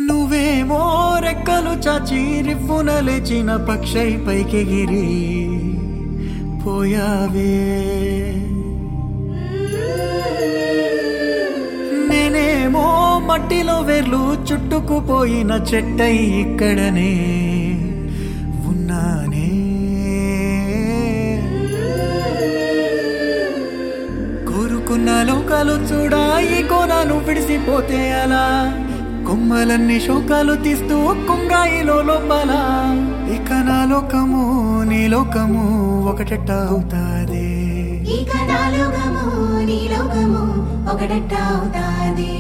నువ్వేమో రెక్కలు చాచి రివ్వున లేచిన పక్షై పైకెగిరి పోయావే నేనేమో మట్టిలో వేర్లు చుట్టుకుపోయిన చెట్టై ఇక్కడనే ఉన్నానే కోరుకున్న లోకాలు చూడా ఈ కోనాను విడిసిపోతే అలా కొమ్మలన్నీ శోకాలు తీస్తూ కుంగాయిలో లోపల ఇక నా లోకము నీ లోకము ఒకటెట్ట అవుతాదే ఇక నా లోకము నీ లోకము ఒకటట్ట అవుతాది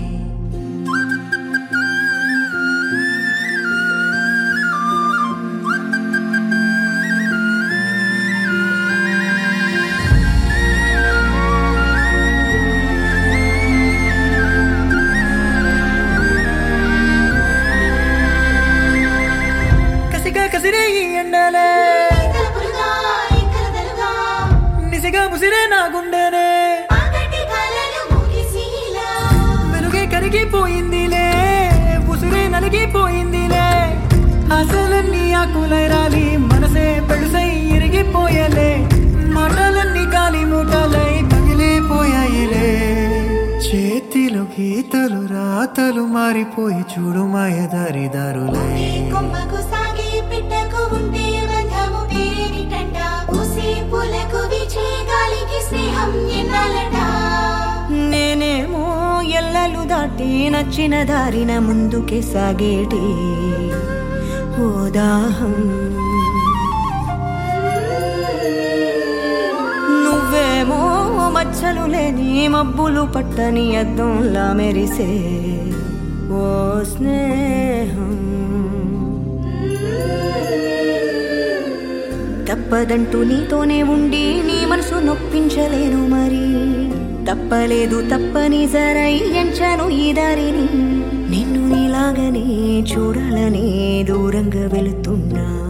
కసిగా కసిరే ఈ ఎండలే తలుపులుగా ఇక్కడలుగా నిసిగా ముసిరే నా గుండెనే ఆకటి కలలు ముగిసిలా వెలుగే కరిగిపోయిందిలే ఉసురే నలిగిపోయిందిలే అసలన్నీ ఆకులై రాలి మనసే పెడుసై ఇరిగిపోయలే మాటలన్నీ గాలి మూటలై పగిలిపోయాయిలే చేతిలో గీతలు రాతలు మారిపోయి చూడు మాయదారి దారులై ఈ కొమ్మకు సాగి పిట్టకు ఉంటే బంధము పేరిటంట పూసే పూలకు వీచే గాలికి స్నేహం ఎన్నాలట నేనేమో ఎల్లలు దాటి నచ్చిన దారిన ముందుకే సాగేటి ఓ దాహం నువ్వేమో మచ్చలు లేని మబ్బులు పట్టని అద్దంలా మెరిసే ఓ స్నేహం తప్పదంటూ నీతోనే ఉండి నీ మనసు నొప్పించలేను మరి తప్పలేదు తప్పని జరై ఎంచను ఈ దారిని నిన్ను నీలాగనే చూడాలని దూరంగా వెళుతున్నా